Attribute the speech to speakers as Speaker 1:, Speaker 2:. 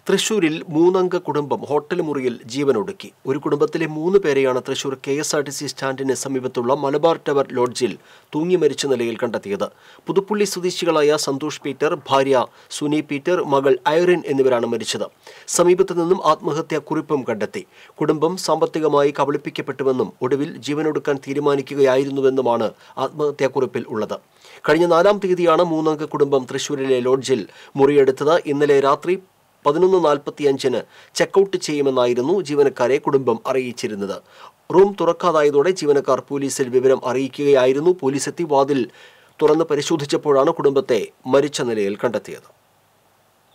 Speaker 1: തൃശൂരിൽ മൂന്നംഗ കുടുംബം ഹോട്ടൽ മുറിയിൽ ജീവനൊടുക്കി ഒരു കുടുംബത്തിലെ മൂന്ന് പേരെയാണ് Thrissur K S R T C സ്റ്റാൻഡിന് സമീപത്തുള്ള മലബാർ ടവർ ലോഡ്ജിൽ തൂങ്ങി മരിച്ച നിലയിൽ കണ്ടെത്തിയത് പുതുപ്പള്ളി സ്വദേശികളായ സന്തോഷ് പീറ്റർ ഭാര്യ സുനി പീറ്റർ മകൾ ഐറിൻ എന്നിവരാണ് മരിച്ചത് സമീപത്തു നിന്നും ആത്മഹത്യാ കുറിപ്പും കണ്ടെത്തി കുടുംബം സാമ്പത്തികമായി കബളിപ്പിക്കപ്പെട്ടുവെന്നും ഒടുവിൽ ജീവനൊടുക്കാൻ തീരുമാനിക്കുകയായിരുന്നുവെന്നുമാണ് ആത്മഹത്യാക്കുറിപ്പിൽ ഉള്ളത് കഴിഞ്ഞ നാലാം തീയതിയാണ് മൂന്നംഗ കുടുംബം തൃശൂരിലെ ലോഡ്ജിൽ മുറിയെടുത്തത് ഇന്നലെ രാത്രി പതിനൊന്ന് നാൽപ്പത്തിയഞ്ചിന് ചെക്കൌട്ട് ചെയ്യുമെന്നായിരുന്നു ജീവനക്കാരെ കുടുംബം അറിയിച്ചിരുന്നത് റൂം തുറക്കാതായതോടെ ജീവനക്കാർ പോലീസിൽ വിവരം അറിയിക്കുകയായിരുന്നു പോലീസ് എത്തി വാതിൽ തുറന്ന് പരിശോധിച്ചപ്പോഴാണ് കുടുംബത്തെ മരിച്ച നിലയിൽ കണ്ടെത്തിയത്